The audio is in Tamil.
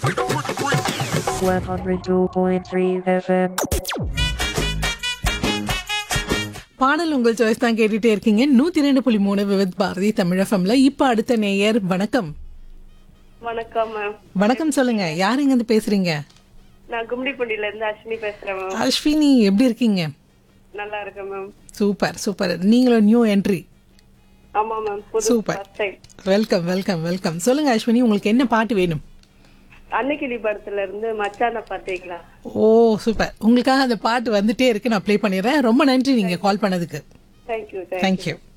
102.3 FM. பாடல் உங்கள் சாய்ஸ் தான் கேட்டுட்டே இருக்கீங்க நூத்தி ரெண்டு புள்ளி மூணு விவித் பாரதி தமிழ் எஃப்எம்ல இப்ப அடுத்த நேயர் வணக்கம் வணக்கம் மேம் வணக்கம் சொல்லுங்க யார் இங்க இருந்து பேசுறீங்க நான் கும்டிப்பூண்டில இருந்து அஸ்வினி பேசுறேன் மேம் அஸ்வினி எப்படி இருக்கீங்க நல்லா இருக்கேன் மேம் சூப்பர் சூப்பர் நீங்களும் நியூ என்ட்ரி ஆமா மேம் புது Super. First time welcome welcome welcome சொல்லுங்க அஸ்வினி உங்களுக்கு என்ன பாட்டு வேணும் அன்னைக்கிளி படத்துல இருந்து மச்சான பாத்தீங்களா ஓ சூப்பர் உங்களுக்காக அந்த பாட்டு வந்துட்டே இருக்கு நான் ப்ளே பண்ணிடுறேன் ரொம்ப நன்றி நீங்க கால் பண்ணதுக்கு தேங்க்யூ தேங்க்யூ